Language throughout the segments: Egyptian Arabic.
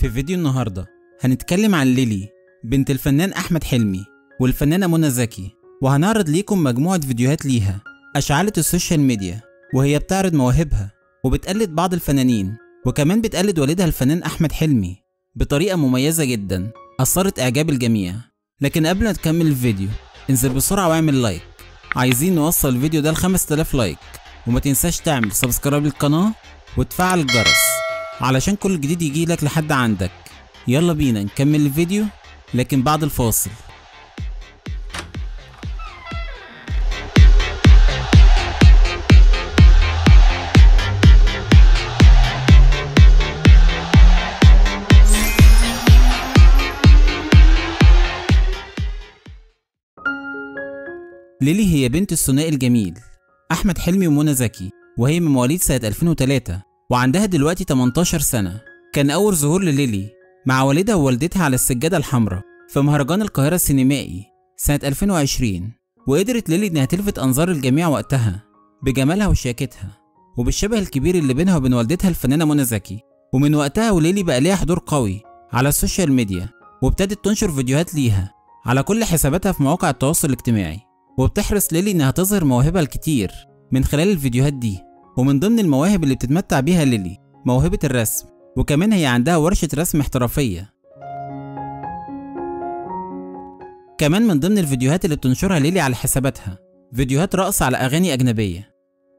في فيديو النهاردة هنتكلم عن ليلي بنت الفنان أحمد حلمي والفنانة منى زكي وهنعرض ليكم مجموعة فيديوهات ليها أشعلت السوشيال ميديا وهي بتعرض مواهبها وبتقلد بعض الفنانين وكمان بتقلد والدها الفنان أحمد حلمي بطريقة مميزة جدا أثرت إعجاب الجميع لكن قبل ما تكمل الفيديو انزل بسرعة واعمل لايك عايزين نوصل الفيديو ده ل 5000 لايك وما تنساش تعمل سبسكرايب للقناة وتفعل الجرس علشان كل جديد يجي لك لحد عندك يلا بينا نكمل الفيديو لكن بعد الفاصل ليلي هي بنت الثنائي الجميل أحمد حلمي ومنى زكي وهي من مواليد سنة 2003 وعندها دلوقتي 18 سنة كان أول ظهور لليلي مع والدها ووالدتها على السجادة الحمراء في مهرجان القاهرة السينمائي سنة 2020 وقدرت ليلي إنها تلفت أنظار الجميع وقتها بجمالها وشياكتها وبالشبه الكبير اللي بينها وبين والدتها الفنانة منى زكي ومن وقتها وليلي بقى ليها حضور قوي على السوشيال ميديا وابتدت تنشر فيديوهات ليها على كل حساباتها في مواقع التواصل الاجتماعي وبتحرص ليلي إنها تظهر مواهبها الكتير من خلال الفيديوهات دي ومن ضمن المواهب اللي بتتمتع بيها ليلي موهبة الرسم وكمان هي عندها ورشة رسم احترافية كمان من ضمن الفيديوهات اللي بتنشرها ليلي على حساباتها فيديوهات رقص على أغاني أجنبية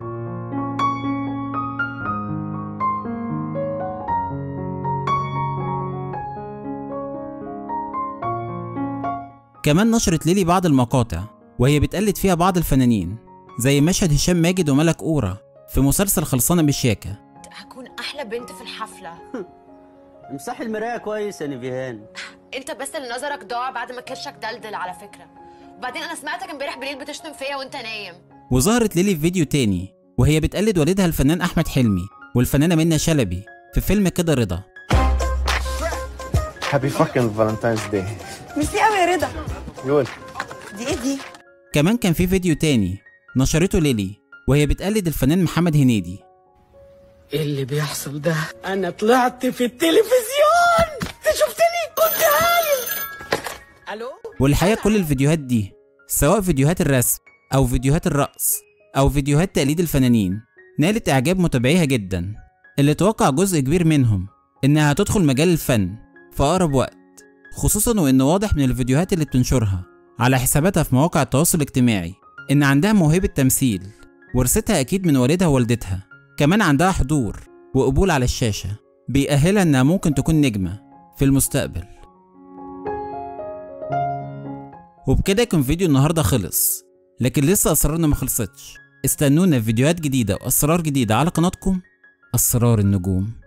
كمان نشرت ليلي بعض المقاطع وهي بتقلد فيها بعض الفنانين زي مشهد هشام ماجد وملك أورا في مسلسل خلصانة بالشياكة هكون احلى بنت في الحفله امسحي المرايه كويس يا نيفيهان انت بس اللي نظرك ضاع بعد ما كرشك دلدل على فكره وبعدين انا سمعتك امبارح بالليل بتشتم فيا وانت نايم وظهرت ليلي في فيديو تاني وهي بتقلد والدها الفنان أحمد حلمي والفنانة منى شلبي في فيلم كده رضا Happy fucking Valentine's Day. ميرسي قوي يا رضا يقول دي ايه دي كمان كان في فيديو تاني نشرته ليلي وهي بتقلد الفنان محمد هنيدي ايه اللي بيحصل ده انا طلعت في التلفزيون انت شفتني كنت هايل الو والحقيقة كل الفيديوهات دي سواء فيديوهات الرسم أو فيديوهات الرقص أو فيديوهات تقليد الفنانين نالت إعجاب متابعيها جدا اللي توقع جزء كبير منهم إنها هتدخل مجال الفن في أقرب وقت خصوصا وإن واضح من الفيديوهات اللي بتنشرها على حساباتها في مواقع التواصل الاجتماعي إن عندها موهبة تمثيل ورثتها أكيد من والدها ووالدتها كمان عندها حضور وقبول على الشاشة بيأهلها إنها ممكن تكون نجمة في المستقبل وبكده يكون فيديو النهارده خلص لكن لسه اسرارنا ما خلصتش استنونا في فيديوهات جديده واسرار جديده على قناتكم اسرار النجوم